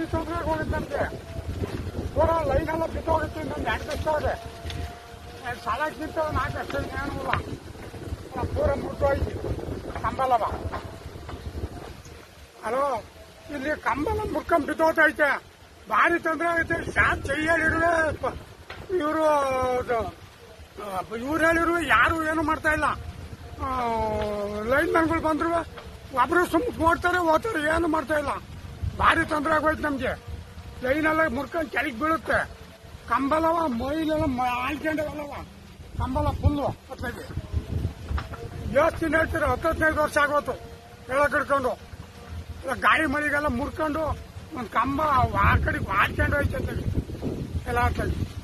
ಭಾರಿ ತೊಂದರೆ ಹೋಗುತ್ತೆ ನಮ್ಗೆ ಪೂರ ಲೈನ್ ಎಲ್ಲ ಬಿದ್ದೋಗುತ್ತೆ ನಮ್ಗೆ ಯಾಕೆ ಸಾಲಕ್ಕಿಂತ ನಾಲ್ಕು ಅಷ್ಟೇ ಏನೂ ಇಲ್ಲ ಆ, ಪೂರ ಮುಟ್ಟೋಯ್ತು ಕಂಬಲವ ಹಲೋ ಇಲ್ಲಿ ಕಂಬಲ ಮುರ್ಕೊಂಡ್ ಬಿದ್ದೋತೈತೆ ಭಾರಿ ತೊಂದರೆ ಆಗೈತೆ ಶಾಪ್ ಚೈಯಲ್ಲಿರುವೆ ಇವರು ಇವ್ರು ಹೇಳಿರುವ ಯಾರು ಏನು ಮಾಡ್ತಾ ಇಲ್ಲ ಲೈನ್ ಮ್ಯಾನ್ಗಳು ಬಂದ್ರು ಒಬ್ರು ಸುಮ್ ನೋಡ್ತಾರೆ ಹೋಗ್ತಾರೆ ಏನು ಮಾಡ್ತಾ ಇಲ್ಲ ಭಾರಿ ತೊಂದರೆ ಆಗೋಯ್ತು ನಮ್ಗೆ ಲೈನ್ ಎಲ್ಲ ಮುರ್ಕೊಂಡು ಕೆಳಗೆ ಬೀಳುತ್ತೆ ಕಂಬಲವ ಮೈಲೆಲ್ಲ ಆಳ್ಕೊಂಡವಲ್ಲವ ಕಂಬಲ ಫುಲ್ಲು ಹತ್ತೈದು ಎಷ್ಟು ದಿನ ಹೇಳ್ತೀರ ಹತ್ತು ಹದಿನೈದು ವರ್ಷ ಆಗೋತು ಹೇಳಕ್ ಹಿಡ್ಕೊಂಡು ಇಲ್ಲ ಗಾಳಿ ಮಳಿಗೆಲ್ಲ ಮುರ್ಕೊಂಡು ಒಂದು ಕಂಬ ಆ ಕಡೆಗೆ ಹಾಡ್ಕೊಂಡು ಹೋಯ್ತಂತೆ ಎಲ್ಲ ಆಗ್ತದೆ